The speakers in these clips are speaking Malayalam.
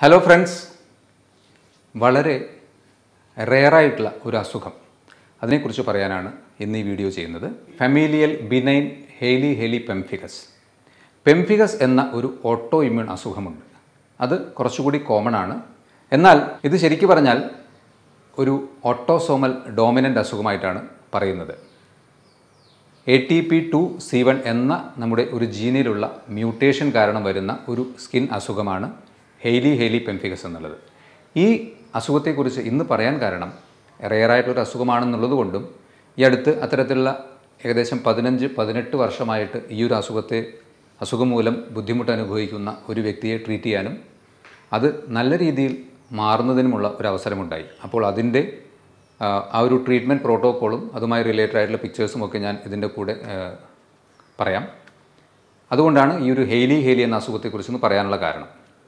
ഹലോ ഫ്രണ്ട്സ് വളരെ റെയറായിട്ടുള്ള ഒരു അസുഖം അതിനെക്കുറിച്ച് പറയാനാണ് ഇന്ന് ഈ വീഡിയോ ചെയ്യുന്നത് familial benign Hailey Hailey pemphigus pemphigus എന്ന ഒരു ഓട്ടോ ഇമ്മ്യൂൺ അസുഖമുണ്ട് അത് കുറച്ചുകൂടി കോമൺ ആണ് എന്നാൽ ഇത് ശരിക്കു പറഞ്ഞാൽ ഒരു ഓട്ടോസോമൽ ഡോമിനൻ്റ് അസുഖമായിട്ടാണ് പറയുന്നത് A T P two C one എന്ന നമ്മുടെ ഒരു ജീനിലുള്ള മ്യൂട്ടേഷൻ കാരണം വരുന്ന ഒരു സ്കിൻ അസുഖമാണ് ഹെയ്ലി ഹെയ്ലി പെംഫിഗസ് എന്നുള്ളത് ഈ അസുഖത്തെക്കുറിച്ച് ഇന്ന് പറയാൻ കാരണം റെയറായിട്ടൊരു അസുഖമാണെന്നുള്ളത് കൊണ്ടും ഈ അടുത്ത് അത്തരത്തിലുള്ള ഏകദേശം പതിനഞ്ച് പതിനെട്ട് വർഷമായിട്ട് ഈ ഒരു അസുഖത്തെ അസുഖം മൂലം ബുദ്ധിമുട്ട് അനുഭവിക്കുന്ന ഒരു വ്യക്തിയെ ട്രീറ്റ് ചെയ്യാനും അത് നല്ല രീതിയിൽ മാറുന്നതിനുമുള്ള ഒരു അവസരമുണ്ടായി അപ്പോൾ അതിൻ്റെ ആ, ആ ഒരു ട്രീറ്റ്മെൻറ്റ് പ്രോട്ടോക്കോളും അതുമായി റിലേറ്റഡ് ആയിട്ടുള്ള പിക്ചേഴ്സും ഒക്കെ ഞാൻ ഇതിൻ്റെ കൂടെ ആ, പറയാം അതുകൊണ്ടാണ് ഈ ഒരു ഹെയ്ലി ഹെയ്ലി എന്ന അസുഖത്തെക്കുറിച്ചൊന്ന് പറയാനുള്ള കാരണം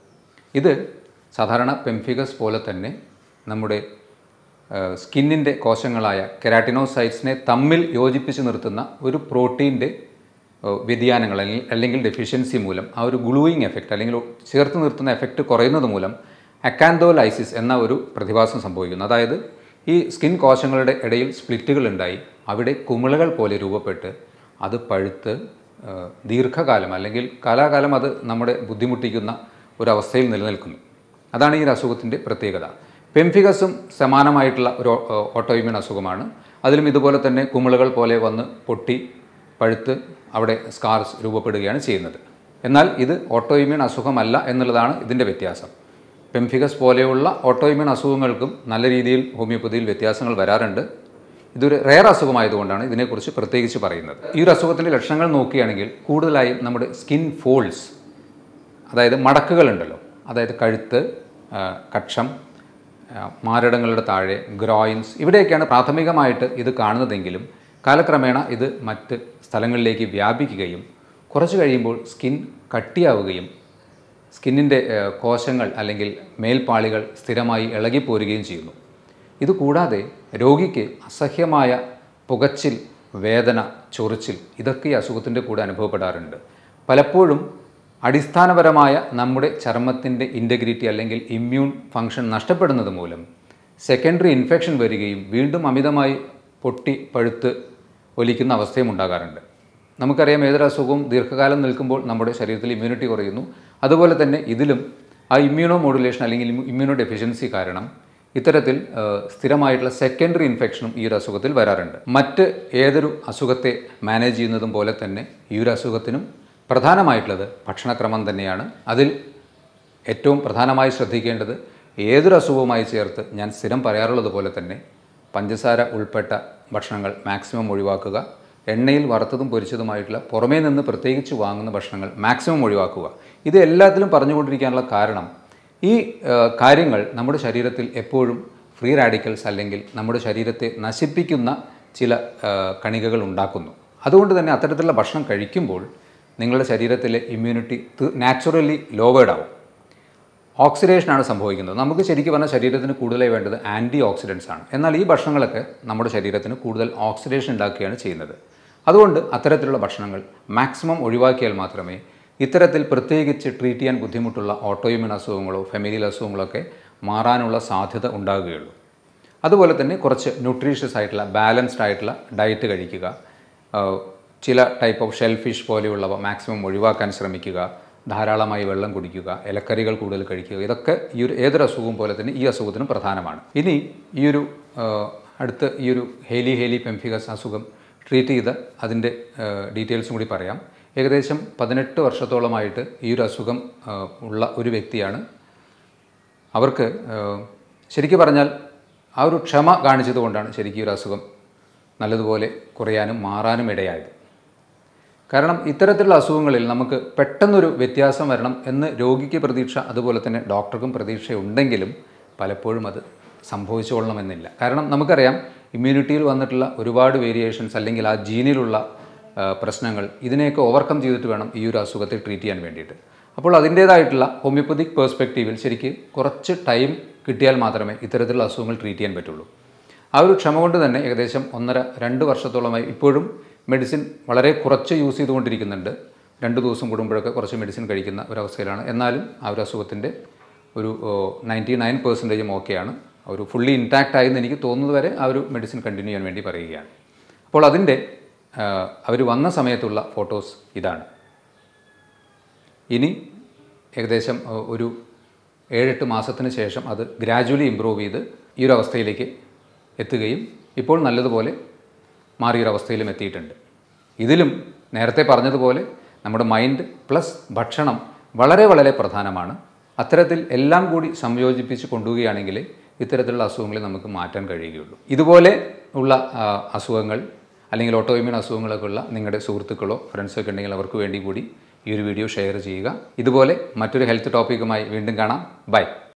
ഇത് സാധാരണ പെംഫിഗസ് പോലെ തന്നെ നമ്മുടെ സ്കിന്നിൻ്റെ കോശങ്ങളായ കെരാറ്റിനോസൈറ്റ്സിനെ തമ്മിൽ യോജിപ്പിച്ച് നിർത്തുന്ന ഒരു പ്രോട്ടീൻ്റെ വ്യതിയാനങ്ങൾ അല്ലെങ്കിൽ അല്ലെങ്കിൽ ഡെഫിഷ്യൻസി മൂലം ആ ഒരു ഗ്ലൂയിങ് എഫക്റ്റ് അല്ലെങ്കിൽ ചേർത്ത് നിർത്തുന്ന എഫക്റ്റ് കുറയുന്നത് മൂലം അക്കാന്തോലൈസിസ് എന്ന ഒരു പ്രതിഭാസം സംഭവിക്കുന്നു അതായത് ഈ സ്കിൻ കോശങ്ങളുടെ ഇടയിൽ സ്പ്ലിറ്റുകൾ ഉണ്ടായി അവിടെ കുമിളകൾ പോലെ രൂപപ്പെട്ട് അത് പഴുത്ത് ആ, ദീർഘകാലം അല്ലെങ്കിൽ കാലാകാലം അത് നമ്മുടെ ബുദ്ധിമുട്ടിക്കുന്ന ഒരവസ്ഥയിൽ നിലനിൽക്കുന്നു അതാണ് ഈ ഒരു അസുഖത്തിൻ്റെ പ്രത്യേകത പെംഫിഗസും സമാനമായിട്ടുള്ള ഒരു ഓട്ടോയിമ്യൂൺ അസുഖമാണ് അതിലും ഇതുപോലെ തന്നെ കുമിളകൾ പോലെ വന്ന് പൊട്ടി പഴുത്ത് അവിടെ സ്കാർസ് രൂപപ്പെടുകയാണ് ചെയ്യുന്നത് എന്നാൽ ഇത് ഓട്ടോയിമ്യൂൺ അസുഖമല്ല എന്നുള്ളതാണ് ഇതിൻ്റെ വ്യത്യാസം പെംഫിഗസ് പോലെയുള്ള ഓട്ടോയിമ്യൂൺ അസുഖങ്ങൾക്കും നല്ല രീതിയിൽ ഹോമിയോപ്പതിയിൽ വ്യത്യാസങ്ങൾ വരാറുണ്ട് ഇതൊരു റെയർ അസുഖമായതുകൊണ്ടാണ് ഇതിനെക്കുറിച്ച് പ്രത്യേകിച്ച് പറയുന്നത് ഈ ഒരു അസുഖത്തിൻ്റെ ലക്ഷണങ്ങൾ നോക്കുകയാണെങ്കിൽ കൂടുതലായും നമ്മുടെ സ്കിൻ ഫോൾസ് അതായത് മടക്കുകളുണ്ടല്ലോ അതായത് കഴുത്ത് ആ, കക്ഷം ആ, മാരടങ്ങളുടെ താഴെ ഗ്രോയിൻസ് ഇവിടെയൊക്കെയാണ് പ്രാഥമികമായിട്ട് ഇത് കാണുന്നതെങ്കിലും കാലക്രമേണ ഇത് മറ്റ് സ്ഥലങ്ങളിലേക്ക് വ്യാപിക്കുകയും കുറച്ച് കഴിയുമ്പോൾ സ്കിൻ കട്ടിയാവുകയും സ്കിന്നിൻ്റെ ഏഹ്, കോശങ്ങൾ അല്ലെങ്കിൽ മേൽപ്പാളികൾ സ്ഥിരമായി ഇളകിപ്പോരുകയും ചെയ്യുന്നു ഇതുകൂടാതെ രോഗിക്ക് അസഹ്യമായ പുകച്ചിൽ വേദന ചൊറിച്ചിൽ ഇതൊക്കെ ഈ അസുഖത്തിൻ്റെ കൂടെ അനുഭവപ്പെടാറുണ്ട് പലപ്പോഴും അടിസ്ഥാനപരമായ നമ്മുടെ ചർമ്മത്തിൻ്റെ ഇൻറ്റഗ്രിറ്റി അല്ലെങ്കിൽ ഇമ്മ്യൂൺ ഫങ്ഷൻ നഷ്ടപ്പെടുന്നത് മൂലം സെക്കൻഡറി ഇൻഫെക്ഷൻ വരികയും വീണ്ടും അമിതമായി പൊട്ടി പഴുത്ത് ഒലിക്കുന്ന അവസ്ഥയും ഉണ്ടാകാറുണ്ട് നമുക്കറിയാം ഏതൊരു അസുഖവും ദീർഘകാലം നിൽക്കുമ്പോൾ നമ്മുടെ ശരീരത്തിൽ ഇമ്മ്യൂണിറ്റി കുറയുന്നു അതുപോലെ തന്നെ ഇതിലും ആ ഇമ്മ്യൂണോ മോഡുലേഷൻ അല്ലെങ്കിൽ ഇമ്മ്യൂണോ ഡെഫിഷ്യൻസി കാരണം ഇത്തരത്തിൽ ആ, സ്ഥിരമായിട്ടുള്ള സെക്കൻഡറി ഇൻഫെക്ഷനും ഈ ഒരു അസുഖത്തിൽ വരാറുണ്ട് മറ്റ് ഏതൊരു അസുഖത്തെ മാനേജ് ചെയ്യുന്നതും പോലെ തന്നെ ഈ ഒരു അസുഖത്തിനും പ്രധാനമായിട്ടുള്ളത് ഭക്ഷണക്രമം തന്നെയാണ് അതിൽ ഏറ്റവും പ്രധാനമായി ശ്രദ്ധിക്കേണ്ടത് ഏതൊരു അസുഖവുമായി ചേർത്ത് ഞാൻ സ്ഥിരം പറയാറുള്ളത് പോലെ തന്നെ പഞ്ചസാര ഉൾപ്പെട്ട ഭക്ഷണങ്ങൾ മാക്സിമം ഒഴിവാക്കുക എണ്ണയിൽ വറുത്തതും പൊരിച്ചതുമായിട്ടുള്ള പുറമേ നിന്ന് പ്രത്യേകിച്ച് വാങ്ങുന്ന ഭക്ഷണങ്ങൾ മാക്സിമം ഒഴിവാക്കുക ഇത് എല്ലാത്തിലും പറഞ്ഞുകൊണ്ടിരിക്കാനുള്ള കാരണം ഈ ആ, കാര്യങ്ങൾ നമ്മുടെ ശരീരത്തിൽ എപ്പോഴും ഫ്രീ റാഡിക്കൽസ് അല്ലെങ്കിൽ നമ്മുടെ ശരീരത്തെ നശിപ്പിക്കുന്ന ചില ആ, കണികകൾ ഉണ്ടാക്കുന്നു അതുകൊണ്ട് തന്നെ അത്തരത്തിലുള്ള ഭക്ഷണം കഴിക്കുമ്പോൾ നിങ്ങളുടെ ശരീരത്തിലെ ഇമ്മ്യൂണിറ്റി നാച്ചുറലി ലോവേഡ് ആവും ഓക്സിഡേഷനാണ് സംഭവിക്കുന്നത് നമുക്ക് ശരിക്കും പറഞ്ഞാൽ ശരീരത്തിന് കൂടുതലായി വേണ്ടത് ആൻറ്റി ഓക്സിഡൻസ് ആണ് എന്നാൽ ഈ ഭക്ഷണങ്ങളൊക്കെ നമ്മുടെ ശരീരത്തിന് കൂടുതൽ ഓക്സിഡേഷൻ ഉണ്ടാക്കുകയാണ് ചെയ്യുന്നത് അതുകൊണ്ട് അത്തരത്തിലുള്ള ഭക്ഷണങ്ങൾ മാക്സിമം ഒഴിവാക്കിയാൽ മാത്രമേ ഇത്തരത്തിൽ പ്രത്യേകിച്ച് ട്രീറ്റ് ചെയ്യാൻ ബുദ്ധിമുട്ടുള്ള ഓട്ടോയിമ്യൂൺ അസുഖങ്ങളോ ഫെമിലിയൽ അസുഖങ്ങളോ ഒക്കെ മാറാനുള്ള സാധ്യത ഉണ്ടാകുകയുള്ളൂ അതുപോലെ തന്നെ കുറച്ച് ന്യൂട്രീഷ്യസ് ആയിട്ടുള്ള ബാലൻസ്ഡ് ആയിട്ടുള്ള ഡയറ്റ് കഴിക്കുക ആ, ചില ടൈപ്പ് ഓഫ് ഷെൽ ഫിഷ് പോലെയുള്ളവ മാക്സിമം ഒഴിവാക്കാൻ ശ്രമിക്കുക ധാരാളമായി വെള്ളം കുടിക്കുക ഇലക്കറികൾ കൂടുതൽ കഴിക്കുക ഇതൊക്കെ ഈ ഒരു ഏതൊരു അസുഖവും പോലെ തന്നെ ഈ അസുഖത്തിനും പ്രധാനമാണ് ഇനി ഈ ഒരു ആ, അടുത്ത് ഈ ഒരു ഹേലി ഹേലി പെംഫിഗസ് അസുഖം ട്രീറ്റ് ചെയ്ത അതിൻ്റെ ഡീറ്റെയിൽസും കൂടി പറയാം ഏകദേശം പതിനെട്ട് വർഷത്തോളമായിട്ട് ഈ ഒരു അസുഖം ആ, ഉള്ള ഒരു വ്യക്തിയാണ് അവർക്ക് ഏഹ്, ശരിക്കും പറഞ്ഞാൽ ആ ഒരു ക്ഷമ കാണിച്ചത് കൊണ്ടാണ് ശരിക്കും ഈ ഒരു അസുഖം നല്ലതുപോലെ കുറയാനും മാറാനും ഇടയായത് കാരണം ഇത്തരത്തിലുള്ള അസുഖങ്ങളിൽ നമുക്ക് പെട്ടെന്നൊരു വ്യത്യാസം വരണം എന്ന് രോഗിക്ക് പ്രതീക്ഷ അതുപോലെ തന്നെ ഡോക്ടർക്കും പ്രതീക്ഷയുണ്ടെങ്കിലും പലപ്പോഴും അത് സംഭവിച്ചുകൊള്ളണമെന്നില്ല കാരണം നമുക്കറിയാം ഇമ്മ്യൂണിറ്റിയിൽ വന്നിട്ടുള്ള ഒരുപാട് വേരിയേഷൻസ് അല്ലെങ്കിൽ ആ ജീനിലുള്ള ആ, പ്രശ്നങ്ങൾ ഇതിനെയൊക്കെ ഓവർകം ചെയ്തിട്ട് വേണം ഈ ഒരു അസുഖത്തെ ട്രീറ്റ് ചെയ്യാൻ വേണ്ടിയിട്ട് അപ്പോൾ അതിൻ്റേതായിട്ടുള്ള ഹോമിയോപ്പതിക് പേഴ്സ്പെക്റ്റീവിൽ ശരിക്ക് കുറച്ച് ടൈം കിട്ടിയാൽ മാത്രമേ ഇത്തരത്തിലുള്ള അസുഖങ്ങൾ ട്രീറ്റ് ചെയ്യാൻ പറ്റുള്ളൂ ആ ഒരു ക്ഷമ കൊണ്ട് തന്നെ ഏകദേശം ഒന്നര രണ്ട് വർഷത്തോളമായി ഇപ്പോഴും മെഡിസിൻ വളരെ കുറച്ച് യൂസ് ചെയ്തുകൊണ്ടിരിക്കുന്നുണ്ട് രണ്ട് ദിവസം കൂടുമ്പോഴൊക്കെ കുറച്ച് മെഡിസിൻ കഴിക്കുന്ന ഒരവസ്ഥയിലാണ് എന്നാലും ആ ഒരു അസുഖത്തിൻ്റെ ഒരു നയൻറ്റി നയൻ പെർസെൻറ്റേജും ഓക്കെയാണ് ഒരു ഫുള്ളി ഇൻടാക്റ്റ് ആയെന്ന് എനിക്ക് തോന്നുന്നത് വരെ ആ ഒരു മെഡിസിൻ കണ്ടിന്യൂ ചെയ്യാൻ വേണ്ടി പറയുകയാണ് അപ്പോൾ അതിൻ്റെ അവർ വന്ന സമയത്തുള്ള ഫോട്ടോസ് ഇതാണ് ഇനി ഏകദേശം ഏഹ്, ഒരു ഏഴെട്ട് മാസത്തിന് ശേഷം അത് ഗ്രാജുവലി ഇമ്പ്രൂവ് ചെയ്ത് ഈ ഒരു അവസ്ഥയിലേക്ക് എത്തുകയും ഇപ്പോൾ നല്ലതുപോലെ മാറിയൊരവസ്ഥയിലും എത്തിയിട്ടുണ്ട് ഇതിലും നേരത്തെ പറഞ്ഞതുപോലെ നമ്മുടെ മൈൻഡ് പ്ലസ് ഭക്ഷണം വളരെ വളരെ പ്രധാനമാണ് അത്തരത്തിൽ എല്ലാം കൂടി സംയോജിപ്പിച്ച് കൊണ്ടുപോവുകയാണെങ്കിൽ ഇത്തരത്തിലുള്ള അസുഖങ്ങളെ നമുക്ക് മാറ്റാൻ കഴിയുകയുള്ളൂ ഇതുപോലെ ഉള്ള ആ, അസുഖങ്ങൾ അല്ലെങ്കിൽ ഓട്ടോഇമ്യൂൺ അസുഖങ്ങളൊക്കെ ഉള്ള നിങ്ങളുടെ സുഹൃത്തുക്കളോ ഫ്രണ്ട്സോ ഒക്കെ ഉണ്ടെങ്കിൽ അവർക്ക് വേണ്ടി കൂടി ഈ ഒരു വീഡിയോ ഷെയർ ചെയ്യുക ഇതുപോലെ മറ്റൊരു ഹെൽത്ത് ടോപ്പിക്കുമായി വീണ്ടും കാണാം ബൈ